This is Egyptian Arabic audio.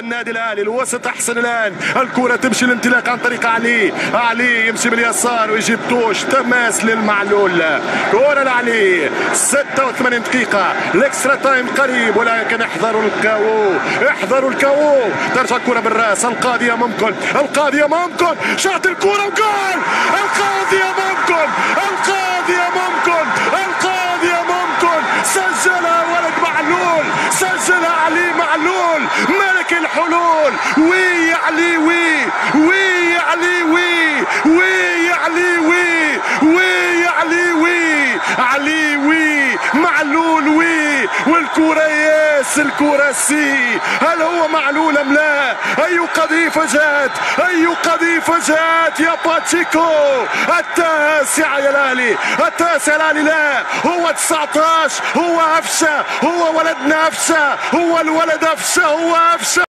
النادي الاهلي الوسط احسن الان الكره تمشي الانطلاق عن طريق علي علي يمشي باليسار ويجيب توش تماس للمعلول كره لعلي 86 دقيقه الاكسترا تايم قريب ولكن احذروا الكاو احذروا الكاو ترجع الكره بالراس القاضيه ممكن القاضيه ممكن شاط الكره وجول القاضيه ممكن القاضيه ممكن القاضيه ممكن سجلها ولد معلول سجلها علي معلول ملك الحلول وي يا علي وي وي يا علي وي وي يا علي وي وي يا علي وي علي وي معلول وي والكرة ياس الكرة سي هل هو معلول ام لا اي قذيفة جات اي قذيفة جات يا باتشيكو التاسع يا الاهلي التاسع الاهلي لا هو 19 هو افشة هو ولدنا افشة هو الولد افشة هو افشة